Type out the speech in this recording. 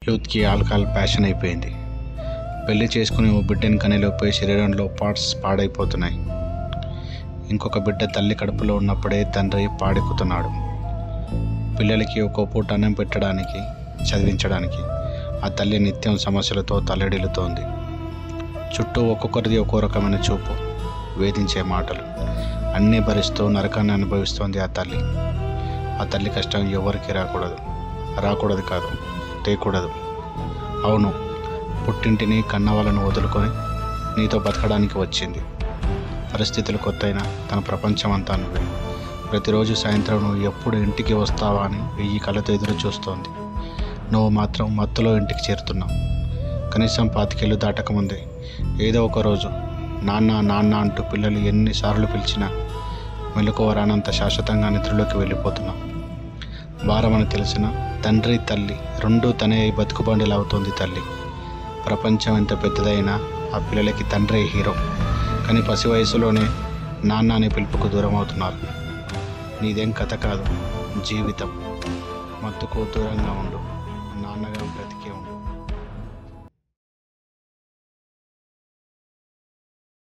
యూత్కి alcohol passion అయిపోయింది పెళ్లి చేసుకుని ఓ బిడ్డని కనేలోపే శరీరంలో పార్ట్స్ పాడైపోతున్నాయి ఇంకొక బిడ్డ తల్లి కడుపులో ఉన్నప్పుడే తండ్రి పాడెక్కుతున్నాడు పిల్లలకి ఒక్కో పూట అన్నం పెట్టడానికి చదివించడానికి ఆ తల్లి నిత్యం సమస్యలతో తల్లడిల్లుతోంది చుట్టూ ఒక్కొక్కరిది ఒక్కో రకమైన చూపు వేధించే మాటలు అన్నీ భరిస్తూ నరకాన్ని అనుభవిస్తోంది ఆ తల్లి ఆ తల్లి కష్టం ఎవరికి రాకూడదు రాకూడదు కాదు తేకూడదు అవును పుట్టింటిని కన్నవాళ్ళను వదులుకొని నీతో బతకడానికి వచ్చింది పరిస్థితులు కొత్తైనా తన ప్రపంచం అంతా నువ్వే ప్రతిరోజు సాయంత్రం నువ్వు ఎప్పుడు ఇంటికి వస్తావా అని వెయ్యి కళ్ళతో ఎదురు చూస్తోంది నువ్వు మాత్రం మత్తులో ఇంటికి చేరుతున్నావు కనీసం పాతికేళ్ళు దాటకముందే ఏదో ఒక రోజు నాన్న నాన్న అంటూ పిల్లలు ఎన్నిసార్లు పిలిచినా మెలకువ రానంత శాశ్వతంగా నిద్రలోకి వెళ్ళిపోతున్నాం భారమని తెలిసిన తండ్రి తల్లి రెండూ తనే అయి బతుకుబండిలా అవుతోంది తల్లి ప్రపంచం ఎంత పెద్దదైనా ఆ పిల్లలకి తండ్రే హీరో కానీ పసి వయసులోనే నాన్న అనే పిలుపుకు దూరం అవుతున్నారు నీదేం కథ కాదు జీవితం మత్తుకు దూరంగా ఉండు నాన్నగా బ్రతికే ఉండు